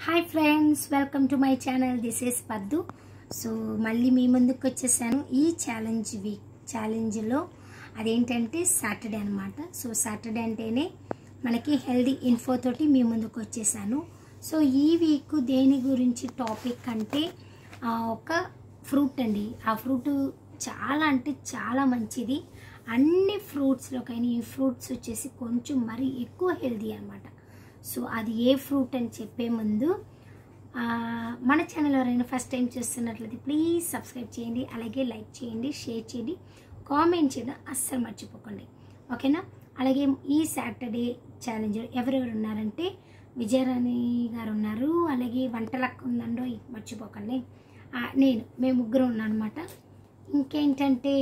hi friends welcome to my channel this is Paddu so మళ్ళీ మీ ముందుకు వచ్చేసాను ఈ ఛాలెంజ్ వీక్ ఛాలెంజ్లో అదేంటంటే సాటర్డే అనమాట సో సాటర్డే అంటేనే మనకి హెల్దీ ఇన్ఫో తోటి మీ ముందుకు వచ్చేసాను సో ఈ వీక్ దేని గురించి టాపిక్ అంటే ఆ, ఒక ఫ్రూట్ అండి ఆ ఫ్రూట్ చాలా అంటే చాలా మంచిది అన్ని ఫ్రూట్స్లోకైనా ఈ ఫ్రూట్స్ వచ్చేసి కొంచెం మరీ ఎక్కువ హెల్దీ అనమాట సో అది ఏ ఫ్రూట్ అని చెప్పే ముందు ఆ, మన ఛానల్ ఎవరైనా ఫస్ట్ టైం చూస్తున్నట్లయితే ప్లీజ్ సబ్స్క్రైబ్ చేయండి అలాగే లైక్ చేయండి షేర్ చేయండి కామెంట్ చేయడం అస్సలు మర్చిపోకండి ఓకేనా అలాగే ఈ సాటర్డే ఛాలెంజ్ ఎవరెవరు ఉన్నారంటే విజయరాణి గారు ఉన్నారు అలాగే వంటలక్క ఉందండో మర్చిపోకండి ఆ, నేను మేము ముగ్గురు ఉన్నాను అనమాట ఇంకేంటంటే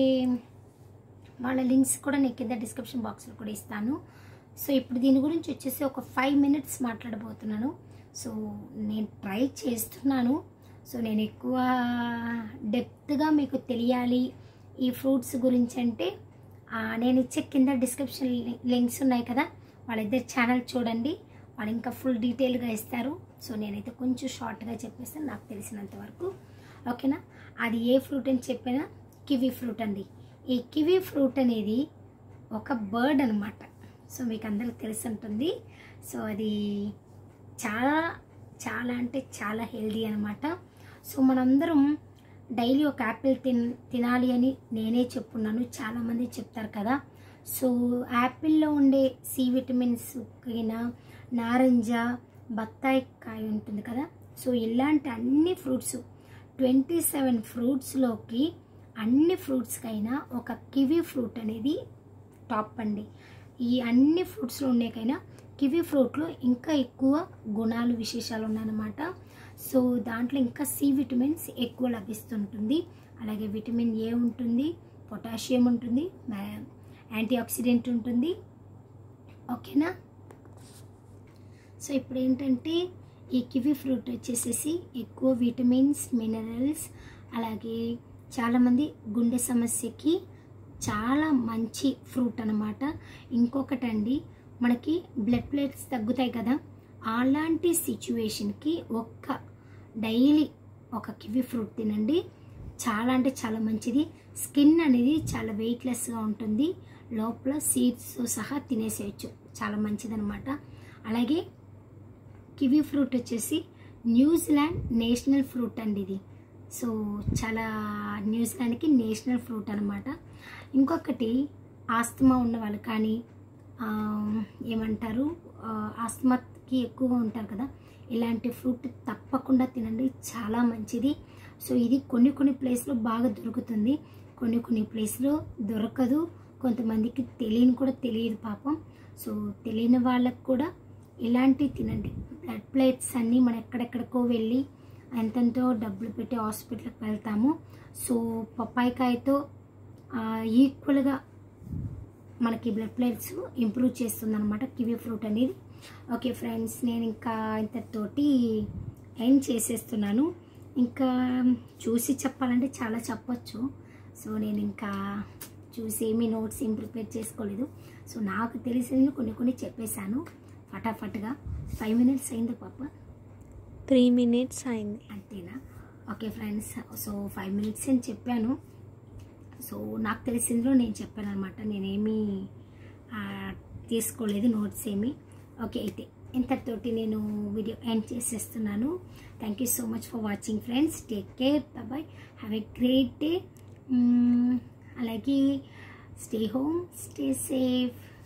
వాళ్ళ లింక్స్ కూడా నేను కింద డిస్క్రిప్షన్ బాక్స్లో కూడా ఇస్తాను సో ఇప్పుడు దీని గురించి వచ్చేసి ఒక ఫైవ్ మినిట్స్ మాట్లాడబోతున్నాను సో నేను ట్రై చేస్తున్నాను సో నేను ఎక్కువ డెప్త్గా మీకు తెలియాలి ఈ ఫ్రూట్స్ గురించి అంటే ఆ, నేను ఇచ్చే కింద డిస్క్రిప్షన్ లింక్స్ ఉన్నాయి కదా వాళ్ళిద్దరు ఛానల్ చూడండి వాళ్ళు ఇంకా ఫుల్ డీటెయిల్గా ఇస్తారు సో నేనైతే కొంచెం షార్ట్గా చెప్పేస్తాను నాకు తెలిసినంత వరకు ఓకేనా అది ఏ ఫ్రూట్ అని చెప్పినా కివీ ఫ్రూట్ అండి ఈ కివీ ఫ్రూట్ అనేది ఒక బర్డ్ అనమాట సో మీకు అందరికి తెలిసి ఉంటుంది సో అది చాలా చాలా అంటే చాలా హెల్దీ అనమాట సో మనందరం డైలీ ఒక యాపిల్ తిన్ తినాలి అని నేనే చెప్పున్నాను చాలామంది చెప్తారు కదా సో యాపిల్లో ఉండే సి విటమిన్స్ అయినా నారింజ బత్తాయి కాయ ఉంటుంది కదా సో ఇలాంటి అన్ని ఫ్రూట్స్ ట్వంటీ సెవెన్ ఫ్రూట్స్లోకి అన్ని ఫ్రూట్స్కైనా ఒక కివీ ఫ్రూట్ అనేది టాప్ అండి ఈ అన్ని ఫ్రూట్స్లో ఉండేకైనా కివీ ఫ్రూట్లో ఇంకా ఎక్కువ గుణాలు విశేషాలు ఉన్నాయన్నమాట సో దాంట్లో ఇంకా సి విటమిన్స్ ఎక్కువ లభిస్తుంటుంది అలాగే విటమిన్ ఏ ఉంటుంది పొటాషియం ఉంటుంది యాంటీ ఆక్సిడెంట్ ఉంటుంది ఓకేనా సో ఇప్పుడు ఏంటంటే ఈ కివీ ఫ్రూట్ వచ్చేసేసి ఎక్కువ విటమిన్స్ మినరల్స్ అలాగే చాలామంది గుండె సమస్యకి చాలా మంచి ఫ్రూట్ అనమాట ఇంకొకటండి మనకి బ్లడ్ ప్లేట్స్ తగ్గుతాయి కదా అలాంటి సిచ్యువేషన్కి ఒక్క డైలీ ఒక కివీ ఫ్రూట్ తినండి చాలా అంటే చాలా మంచిది స్కిన్ అనేది చాలా వెయిట్లెస్గా ఉంటుంది లోపల సీడ్స్ సహా తినేసేయచ్చు చాలా మంచిదనమాట అలాగే కివీ ఫ్రూట్ వచ్చేసి న్యూజిలాండ్ నేషనల్ ఫ్రూట్ అండి ఇది సో చాలా న్యూజిలాండ్కి నేషనల్ ఫ్రూట్ అనమాట ఇంకొకటి ఆస్తమా ఉన్న వాళ్ళు కానీ ఆ, ఏమంటారు ఆ, ఆస్తమాకి ఎక్కువగా ఉంటారు కదా ఇలాంటి ఫ్రూట్ తప్పకుండా తినండి చాలా మంచిది సో ఇది కొన్ని కొన్ని ప్లేస్లో బాగా దొరుకుతుంది కొన్ని కొన్ని ప్లేస్లో దొరకదు కొంతమందికి తెలియని కూడా తెలియదు పాపం సో తెలియని వాళ్ళకు కూడా ఇలాంటివి తినండి బ్లడ్ ప్లేట్స్ అన్నీ మనం ఎక్కడెక్కడికో వెళ్ళి ఎంతెంతో డబ్బులు పెట్టి హాస్పిటల్కి వెళ్తాము సో పప్పాయికాయతో ఈక్వల్గా మనకి బ్లడ్ ప్లేట్స్ ఇంప్రూవ్ చేస్తుంది అనమాట కివీ ఫ్రూట్ అనేది ఓకే ఫ్రెండ్స్ నేను ఇంకా ఇంతతోటి ఎండ్ చేసేస్తున్నాను ఇంకా చూసి చెప్పాలంటే చాలా చెప్పొచ్చు సో నేను ఇంకా చూసి ఏమీ నోట్స్ ఏం ప్రిపేర్ చేసుకోలేదు సో నాకు తెలిసిన కొన్ని కొన్ని చెప్పేశాను ఫటాఫట్గా ఫైవ్ మినిట్స్ అయింది పాప త్రీ మినిట్స్ అయింది అంతేనా okay friends so five minutes అని చెప్పాను సో నాకు తెలిసిందో నేను చెప్పాను అనమాట నేనేమీ ఆ, తీసుకోలేదు నోట్స్ ఏమి ఓకే అయితే ఇంతటితోటి నేను వీడియో ఎండ్ చేసేస్తున్నాను thank you so much for watching friends take care bye have a great day అలాగే స్టే హోమ్ స్టే సేఫ్